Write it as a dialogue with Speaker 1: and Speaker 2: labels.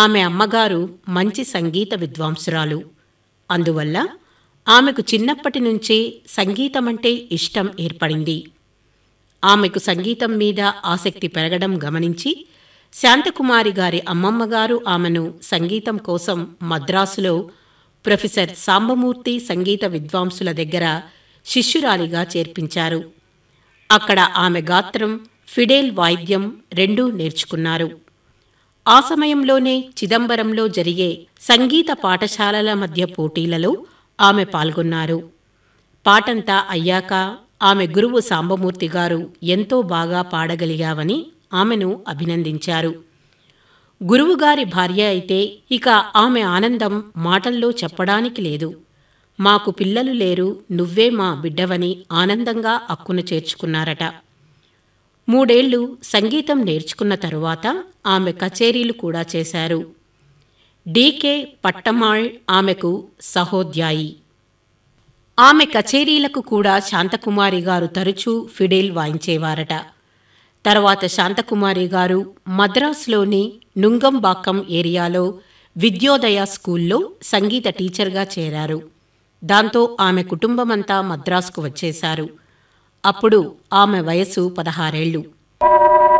Speaker 1: ఆమె అమ్మగారు మంచి సంగీత విద్వాంసురాలు అందువల్ల ఆమెకు చిన్నప్పటి నుంచే సంగీతమంటే ఇష్టం ఏర్పడింది ఆమెకు సంగీతం మీద ఆసక్తి పెరగడం గమనించి శాంతకుమారి గారి అమ్మమ్మగారు ఆమెను సంగీతం కోసం మద్రాసులో ప్రొఫెసర్ సాంబమూర్తి సంగీత విద్వాంసుల దగ్గర శిష్యురాలిగా చేర్పించారు అక్కడ ఆమె గాత్రం ఫిడేల్ వాయిద్యం రెండూ నేర్చుకున్నారు ఆ సమయంలోనే చిదంబరంలో జరిగే సంగీత పాఠశాలల మధ్య పోటీలలో ఆమె పాల్గొన్నారు పాటంతా అయ్యాక ఆమె గురువు సాంబమూర్తి గారు ఎంతో బాగా పాడగలిగావని ఆమెను అభినందించారు గురువుగారి భార్య అయితే ఇక ఆమె ఆనందం మాటల్లో చెప్పడానికి లేదు మాకు పిల్లలు లేరు నువ్వే మా బిడ్డవని ఆనందంగా అక్కున చేర్చుకున్నారట మూడేళ్లు సంగీతం నేర్చుకున్న తరువాత ఆమె కచేరీలు కూడా చేశారు డీకే పట్టమాళ్ ఆమెకు సహోద్యాయి ఆమె కచేరీలకు కూడా శాంతకుమారి గారు తరచూ ఫిడేల్ వాయించేవారట తర్వాత శాంతకుమారి గారు మద్రాసులోని నుంగంబాక్కం ఏరియాలో విద్యోదయ స్కూల్లో సంగీత టీచర్గా చేరారు దాంతో ఆమె కుటుంబమంతా మద్రాసుకు వచ్చేశారు అప్పుడు ఆమె వయసు పదహారేళ్లు